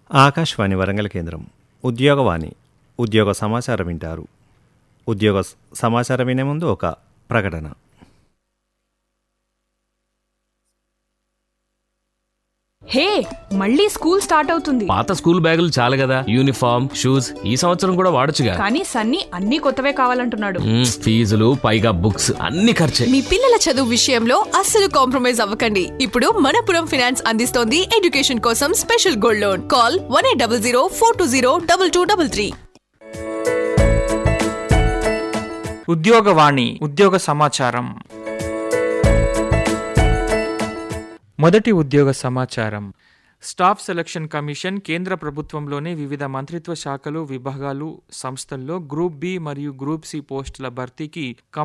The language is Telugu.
ఆకాశవాణి వరంగల్ కేంద్రం ఉద్యోగవాణి ఉద్యోగ సమాచారం వింటారు ఉద్యోగ స- సమాచారం వినే ముందు ఒక ప్రకటన హే మళ్ళీ స్కూల్ స్టార్ట్ అవుతుంది పాత స్కూల్ బ్యాగులు చాలు కదా యూనిఫామ్ షూస్ ఈ సంవత్సరం కూడా వాడొచ్చుగా కానీ సన్నీ అన్ని కొత్తవే కావాలంటున్నాడు మ్మ్, ఫీజులు పైగా బుక్స్ అన్ని ఖర్చే మీ పిల్లల చదువు విషయంలో అస్సలు కాంప్రమైజ్ అవ్వకండి ఇప్పుడు మనపురం ఫినాన్స్ అందిస్తోంది ఎడ్యుకేషన్ కోసం special gold loan call one eight double zero four two zero double two double three ఉద్యోగవాణి ఉద్యోగ సమాచారం మొదటి ఉద్యోగ సమాచారం స్టాఫ్ సెలక్షన్ కమిషన్ కేంద్ర ప్రభుత్వంలోని వివిధ మంత్రిత్వ శాఖలు విభాగాలు సంస్థల్లో గ్రూప్ బి మరియు గ్రూప్ సి పోస్టుల భర్తీకి